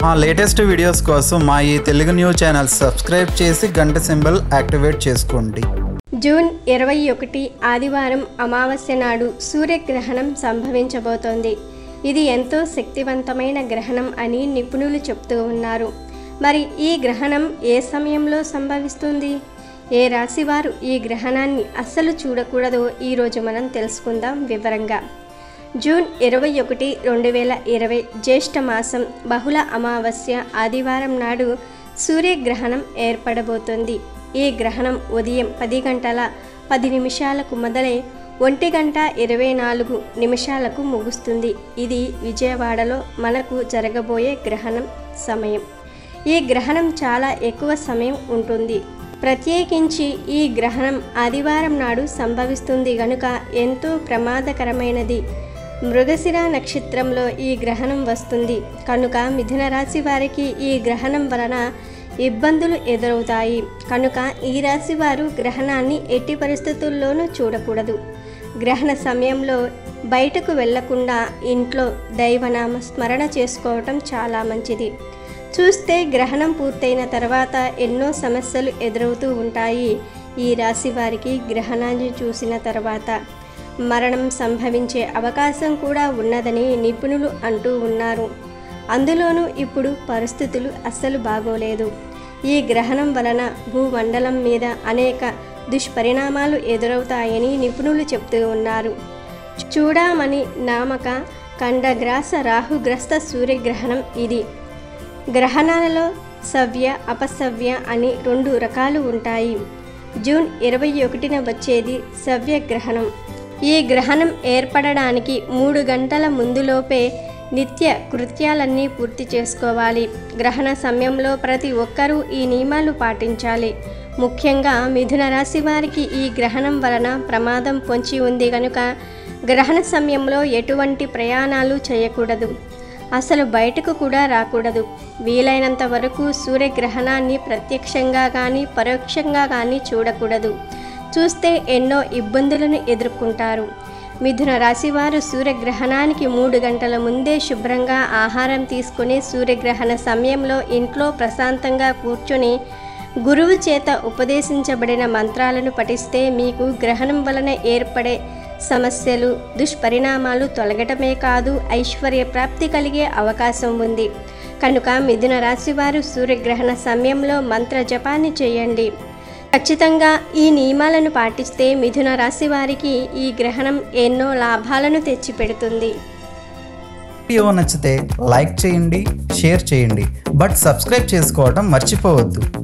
మా latest videos కోసం మా ఈ తెలుగు న్యూస్ ఛానల్ సబ్స్క్రైబ్ చేసి గంట సింబల్ యాక్టివేట్ చేసుకోండి జూన్ ఇరవై ఒకటి ఆదివారం అమావాస్య నాడు సూర్యగ్రహణం సంభవించబోతోంది ఇది ఎంతో శక్తివంతమైన గ్రహణం అని నిపుణులు చెప్తూ ఉన్నారు మరి ఈ గ్రహణం ఏ సమయంలో సంభవిస్తుంది ఏ రాశివారు ఈ గ్రహణాన్ని అస్సలు చూడకూడదో ఈరోజు మనం తెలుసుకుందాం వివరంగా జూన్ ఇరవై ఒకటి రెండు వేల ఇరవై జ్యేష్ఠ మాసం బహుళ అమావాస్య ఆదివారం నాడు సూర్యగ్రహణం ఏర్పడబోతోంది ఈ గ్రహణం ఉదయం పది గంటల పది నిమిషాలకు మొదలై ఒంటి గంట ఇరవై నాలుగు నిమిషాలకు ముగుస్తుంది ఇది విజయవాడలో మనకు జరగబోయే గ్రహణం సమయం ఈ గ్రహణం చాలా ఎక్కువ సమయం ఉంటుంది ప్రత్యేకించి ఈ గ్రహణం ఆదివారం నాడు సంభవిస్తుంది గనుక ఎంతో ప్రమాదకరమైనది మృగశిర నక్షత్రంలో ఈ గ్రహణం వస్తుంది కనుక మిథున రాశి వారికి ఈ గ్రహణం వలన ఇబ్బందులు ఎదురవుతాయి కనుక ఈ రాశి వారు గ్రహణాన్ని ఎట్టి పరిస్థితుల్లోనూ చూడకూడదు గ్రహణ సమయంలో బయటకు వెళ్లకుండా ఇంట్లో దైవనామ స్మరణ చేసుకోవటం చాలా మంచిది చూస్తే గ్రహణం పూర్తయిన తర్వాత ఎన్నో సమస్యలు ఎదురవుతూ ఉంటాయి ఈ రాశి వారికి గ్రహణాన్ని చూసిన తర్వాత మరణం సంభవించే అవకాశం కూడా ఉన్నదని నిపుణులు అంటూ ఉన్నారు అందులోనూ ఇప్పుడు పరిస్థితులు అస్సలు బాగోలేదు ఈ గ్రహణం వలన భూమండలం మీద అనేక దుష్పరిణామాలు ఎదురవుతాయని నిపుణులు చెప్తూ ఉన్నారు చూడామణి నామక ఖండగ్రాస రాహుగ్రస్త సూర్యగ్రహణం ఇది గ్రహణాలలో సవ్య అపసవ్య అని రెండు రకాలు ఉంటాయి జూన్ ఇరవై ఒకటిన వచ్చేది సవ్య గ్రహణం ఈ గ్రహణం ఏర్పడడానికి మూడు గంటల ముందులోపే నిత్య కృత్యాలన్నీ పూర్తి చేసుకోవాలి గ్రహణ సమయంలో ప్రతి ఒక్కరూ ఈ నియమాలు పాటించాలి ముఖ్యంగా మిథున రాశి వారికి ఈ గ్రహణం వలన ప్రమాదం పొంచి ఉంది కనుక గ్రహణ సమయంలో ఎటువంటి ప్రయాణాలు చేయకూడదు అసలు బయటకు కూడా రాకూడదు వీలైనంత వరకు సూర్యగ్రహణాన్ని ప్రత్యక్షంగా కానీ పరోక్షంగా కానీ చూడకూడదు చూస్తే ఎన్నో ఇబ్బందులను ఎదుర్కొంటారు మిథున రాశివారు సూర్యగ్రహణానికి మూడు గంటల ముందే శుభ్రంగా ఆహారం తీసుకుని సూర్యగ్రహణ సమయంలో ఇంట్లో ప్రశాంతంగా కూర్చొని గురువు చేత ఉపదేశించబడిన మంత్రాలను పఠిస్తే మీకు గ్రహణం వలన ఏర్పడే సమస్యలు దుష్పరిణామాలు తొలగటమే కాదు ఐశ్వర్య ప్రాప్తి కలిగే అవకాశం ఉంది కనుక మిథున రాశివారు సూర్యగ్రహణ సమయంలో మంత్ర జపాన్ని చేయండి ఖచ్చితంగా ఈ నియమాలను పాటిస్తే మిథున రాశి వారికి ఈ గ్రహణం ఎన్నో లాభాలను తెచ్చిపెడుతుంది వీడియో నచ్చితే లైక్ చేయండి షేర్ చేయండి బట్ సబ్స్క్రైబ్ చేసుకోవడం మర్చిపోవద్దు